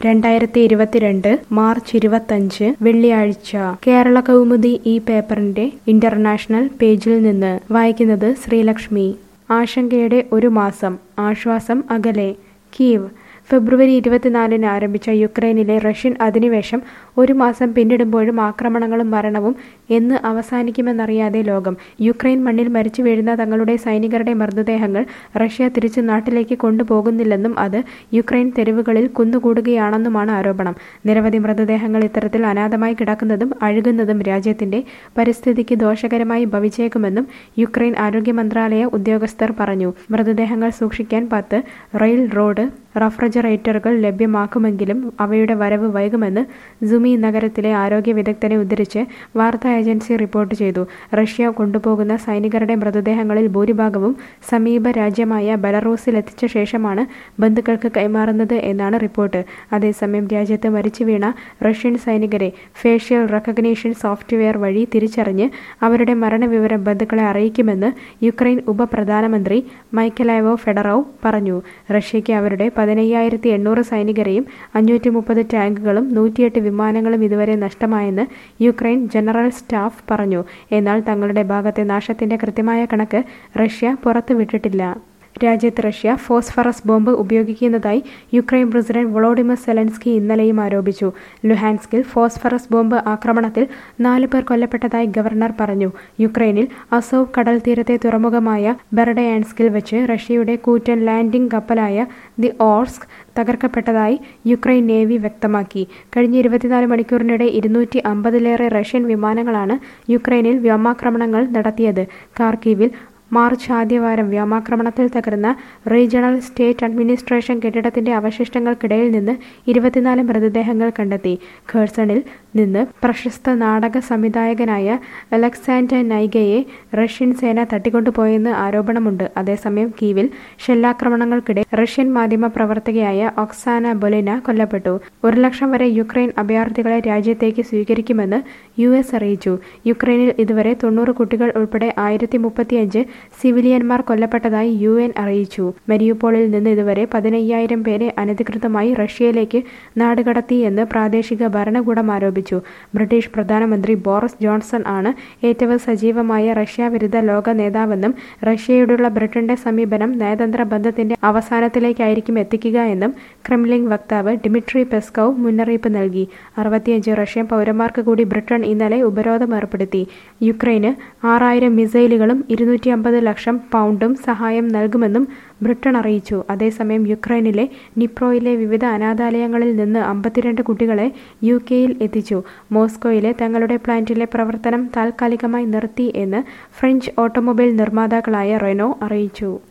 രണ്ടായിരത്തി ഇരുപത്തിരണ്ട് മാർച്ച് ഇരുപത്തഞ്ച് വെള്ളിയാഴ്ച കേരള കൗമുദി ഈ പേപ്പറിന്റെ ഇന്റർനാഷണൽ പേജിൽ നിന്ന് വായിക്കുന്നത് ശ്രീലക്ഷ്മി ആശങ്കയുടെ ഒരു മാസം ആശ്വാസം അകലെ കീവ് ഫെബ്രുവരി ഇരുപത്തിനാലിന് ആരംഭിച്ച യുക്രൈനിലെ റഷ്യൻ അധിനിവേശം ഒരു മാസം പിന്നിടുമ്പോഴും ആക്രമണങ്ങളും മരണവും എന്ന് അവസാനിക്കുമെന്നറിയാതെ ലോകം യുക്രൈൻ മണ്ണിൽ മരിച്ചു വീഴുന്ന തങ്ങളുടെ സൈനികരുടെ മൃതദേഹങ്ങൾ റഷ്യ തിരിച്ചു നാട്ടിലേക്ക് കൊണ്ടുപോകുന്നില്ലെന്നും അത് യുക്രൈൻ തെരുവുകളിൽ കുന്നുകൂടുകയാണെന്നുമാണ് ആരോപണം നിരവധി മൃതദേഹങ്ങൾ ഇത്തരത്തിൽ അനാഥമായി കിടക്കുന്നതും അഴുകുന്നതും രാജ്യത്തിന്റെ പരിസ്ഥിതിക്ക് ദോഷകരമായി ഭവിച്ചേക്കുമെന്നും യുക്രൈൻ ആരോഗ്യ മന്ത്രാലയ ഉദ്യോഗസ്ഥർ പറഞ്ഞു മൃതദേഹങ്ങൾ സൂക്ഷിക്കാൻ പത്ത് റെയിൽ റോഡ് റഫ്രിജറേറ്ററുകൾ ലഭ്യമാക്കുമെങ്കിലും അവയുടെ വരവ് വൈകുമെന്ന് സുമി നഗരത്തിലെ ആരോഗ്യ വിദഗ്ധനെ ഉദ്ധരിച്ച് വാർത്താ ഏജൻസി റിപ്പോർട്ട് ചെയ്തു റഷ്യ കൊണ്ടുപോകുന്ന സൈനികരുടെ മൃതദേഹങ്ങളിൽ ഭൂരിഭാഗവും സമീപ രാജ്യമായ ബെലറൂസിലെത്തിച്ച ശേഷമാണ് ബന്ധുക്കൾക്ക് കൈമാറുന്നത് എന്നാണ് റിപ്പോർട്ട് അതേസമയം രാജ്യത്ത് മരിച്ചു വീണ റഷ്യൻ സൈനികരെ ഫേഷ്യൽ റെക്കഗ്നീഷൻ സോഫ്റ്റ്വെയർ വഴി തിരിച്ചറിഞ്ഞ് അവരുടെ മരണവിവരം ബന്ധുക്കളെ അറിയിക്കുമെന്ന് യുക്രൈൻ ഉപപ്രധാനമന്ത്രി മൈക്കലാവോ ഫെഡറോവ് പറഞ്ഞു റഷ്യയ്ക്ക് അവരുടെ പതിനയ്യായിരത്തി എണ്ണൂറ് സൈനികരെയും അഞ്ഞൂറ്റി മുപ്പത് ടാങ്കുകളും നൂറ്റിയെട്ട് വിമാനങ്ങളും ഇതുവരെ നഷ്ടമായെന്ന് യുക്രൈൻ ജനറൽ സ്റ്റാഫ് പറഞ്ഞു എന്നാൽ തങ്ങളുടെ ഭാഗത്തെ നാശത്തിന്റെ കൃത്യമായ കണക്ക് റഷ്യ പുറത്തുവിട്ടിട്ടില്ല രാജ്യത്ത് റഷ്യ ഫോസ്ഫറസ് ബോംബ് ഉപയോഗിക്കുന്നതായി യുക്രൈൻ പ്രസിഡന്റ് വൊളോഡിമർ സെലൻസ്കി ഇന്നലെയും ആരോപിച്ചു ലുഹാൻസ്കിൽ ഫോസ്ഫറസ് ബോംബ് ആക്രമണത്തിൽ നാല് പേർ കൊല്ലപ്പെട്ടതായി ഗവർണർ പറഞ്ഞു യുക്രൈനിൽ അസോവ് കടൽ തീരത്തെ തുറമുഖമായ ബെർഡയാൻസ്കിൽ വെച്ച് റഷ്യയുടെ കൂറ്റൻ ലാൻഡിംഗ് കപ്പലായ ദി ഓർസ്ക് തകർക്കപ്പെട്ടതായി യുക്രൈൻ നേവി വ്യക്തമാക്കി കഴിഞ്ഞ ഇരുപത്തിനാല് മണിക്കൂറിനിടെ ഇരുന്നൂറ്റി അമ്പതിലേറെ റഷ്യൻ വിമാനങ്ങളാണ് യുക്രൈനിൽ വ്യോമാക്രമണങ്ങൾ നടത്തിയത് കാർക്കീവിൽ മാർച്ച് ആദ്യവാരം വ്യോമാക്രമണത്തിൽ തകർന്ന റീജിയണൽ സ്റ്റേറ്റ് അഡ്മിനിസ്ട്രേഷൻ കെട്ടിടത്തിന്റെ അവശിഷ്ടങ്ങൾക്കിടയിൽ നിന്ന് ഇരുപത്തിനാല് മൃതദേഹങ്ങൾ കണ്ടെത്തി ഖേഴ്സണിൽ നിന്ന് പ്രശസ്ത നാടക സംവിധായകനായ അലക്സാൻഡർ നൈഗയെ റഷ്യൻ സേന തട്ടിക്കൊണ്ടുപോയെന്ന് ആരോപണമുണ്ട് അതേസമയം കീവിൽ ഷെല്ലാക്രമണങ്ങൾക്കിടെ റഷ്യൻ മാധ്യമ പ്രവർത്തകയായ ഒക്സാന ബൊലിന കൊല്ലപ്പെട്ടു ഒരു ലക്ഷം വരെ യുക്രൈൻ അഭയാർത്ഥികളെ രാജ്യത്തേക്ക് സ്വീകരിക്കുമെന്ന് യു എസ് അറിയിച്ചു യുക്രൈനിൽ ഇതുവരെ തൊണ്ണൂറ് കുട്ടികൾ ഉൾപ്പെടെ ആയിരത്തി മുപ്പത്തിയഞ്ച് സിവിലിയന്മാർ കൊല്ലപ്പെട്ടതായി യു എൻ അറിയിച്ചു മരിയുപോളിൽ നിന്ന് ഇതുവരെ പതിനയ്യായിരം പേരെ അനധികൃതമായി റഷ്യയിലേക്ക് നാടുകടത്തി എന്ന് പ്രാദേശിക ഭരണകൂടം ആരോപിച്ചു ബ്രിട്ടീഷ് പ്രധാനമന്ത്രി ബോറിസ് ജോൺസൺ ആണ് ഏറ്റവും സജീവമായ റഷ്യ വിരുദ്ധ ലോക നേതാവെന്നും റഷ്യയോടുള്ള ബ്രിട്ടന്റെ സമീപനം നയതന്ത്ര ബന്ധത്തിന്റെ അവസാനത്തിലേക്കായിരിക്കും എത്തിക്കുക എന്നും ക്രെംലിൻ വക്താവ് ഡിമിട്രി പെസ്കോവ് മുന്നറിയിപ്പ് നൽകി അറുപത്തിയഞ്ച് റഷ്യൻ പൗരന്മാർക്ക് കൂടി ബ്രിട്ടൻ ഇന്നലെ ഉപരോധം ഏർപ്പെടുത്തി യുക്രൈന് ആറായിരം മിസൈലുകളും ഇരുന്നൂറ്റി അമ്പത് ലക്ഷം പൗണ്ടും സഹായം നൽകുമെന്നും ബ്രിട്ടൻ അറിയിച്ചു അതേസമയം യുക്രൈനിലെ നിപ്രോയിലെ വിവിധ അനാഥാലയങ്ങളിൽ നിന്ന് അമ്പത്തിരണ്ട് കുട്ടികളെ യു കെയിൽ എത്തിച്ചു മോസ്കോയിലെ തങ്ങളുടെ പ്ലാന്റിലെ പ്രവർത്തനം താൽക്കാലികമായി നിർത്തി എന്ന് ഫ്രഞ്ച് ഓട്ടോമൊബൈൽ നിർമ്മാതാക്കളായ റെനോ അറിയിച്ചു